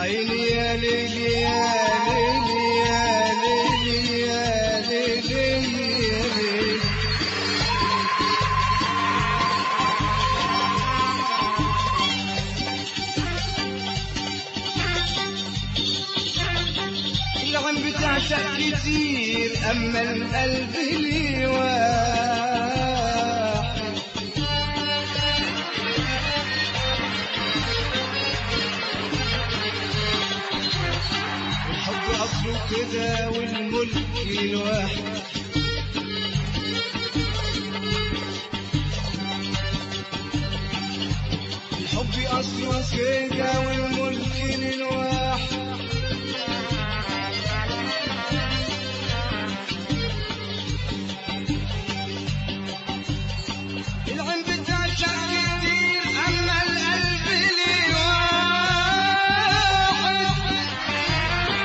عيني يا ليلي يا ليلي يا ليلي يا ليلي يا ليلي العم بتعشق كتير اما القلب لي واحد الحب اصله كده والملك الواحد الحب اصله كده والملك للواحد العين بتعشق كتير اما القلب لي واحد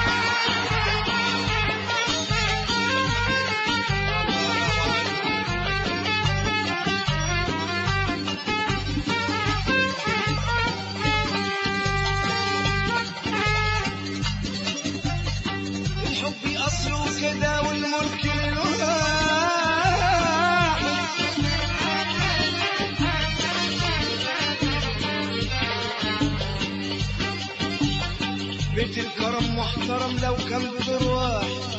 الحب اصله كده والملك للواحد بيت الكرم محترم لو كان بدور واحد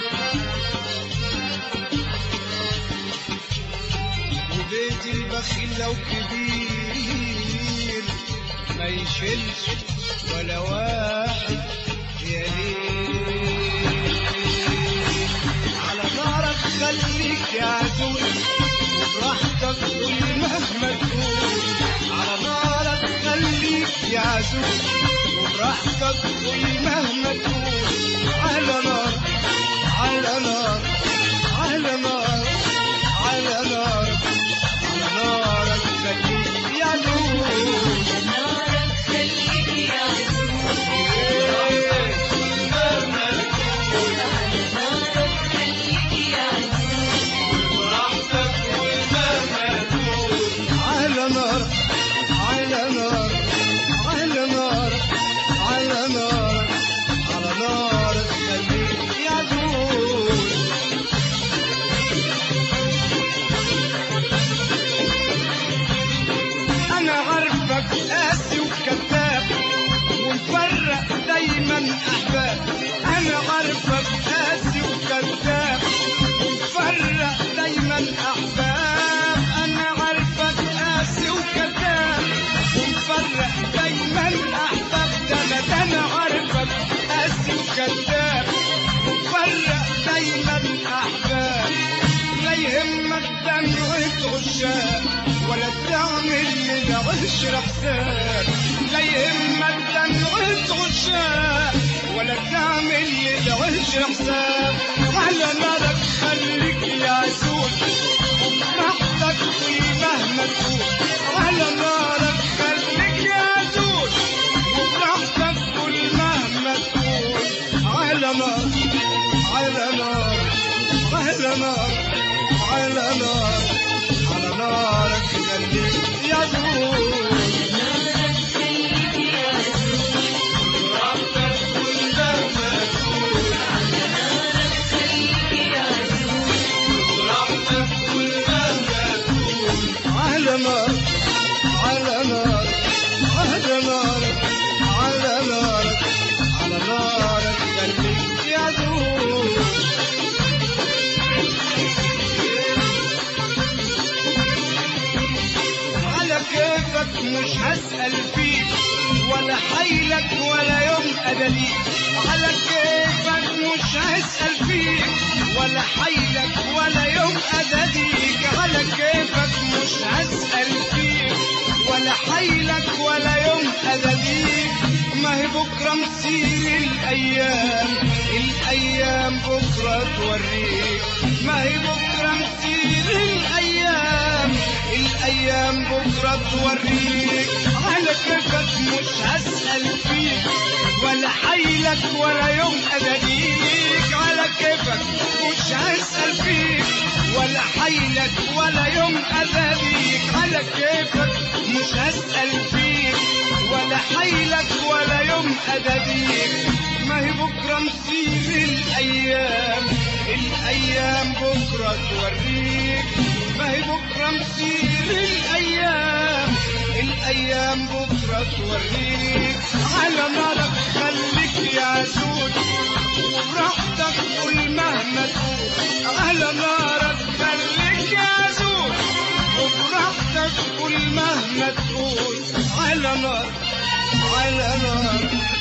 وبيت البخيل لو كبير ما يشيلش ولا واحد يا ليل على نارك خليك يا عزوز وبراحتك قول مهما تقول على نارك خليك يا عزوز وبراحتك قول مهما تقول على نار على نار على نار على نار على نارك خليك يا عزوز على نار على نار على نار على نار على نار خليك يا زول انا عارفك قاسي وكذاب ومفرق دايما احباب انا عارفك قاسي وكذاب ومفرق دايما احباب انا عارفك قاسي وكذاب ومفرق دايما احباب ده انا ده انا عارفك قاسي وكذاب ومفرق دايما احباب لا يهمك دمعة عشاق ولا تعمل للعشرة حساب لا يهمك دمعة عشاق ولا تعمل للعشرة حساب على نارك خليك يا عسول وبراحتك مهما تقول على نارك خليك يا عسول وبراحتك كل مهما تقول على نار على نار على نار على نار على نارك خليك يا زول على نار على نار على نار على نار على نارك خليك يا زول على كيفك مش هسأل فيك ولا حيلك ولا يوم أدليك على كيفك مش هسأل فيك ولا حيلك ولا يوم أدليك على كيفك مش هسأل فيك ولا حيلك ولا يوم أدليك ما هي بكرة مسير الأيام الأيام بكرة توريك ما هي بكرة مسير الأيام الأيام بكرة توريك على كيفك مش هسأل فيك ولا حيلك ولا يوم أدليك على كيفك مش هسأل فيك ولا حيلك ولا يوم أذابيك على كيفك مش هسأل فيك ولا حيلك ولا يوم أدبيك ما هي بكرة مصير الأيام الأيام بكرة توريك ما هي بكرة مصير الأيام الأيام بكرة توريك على نارك خليك يا سود وبراحتك قول مهما تقول على نارك خليك يا سود وبراحتك قول مهما تقول على نار على نار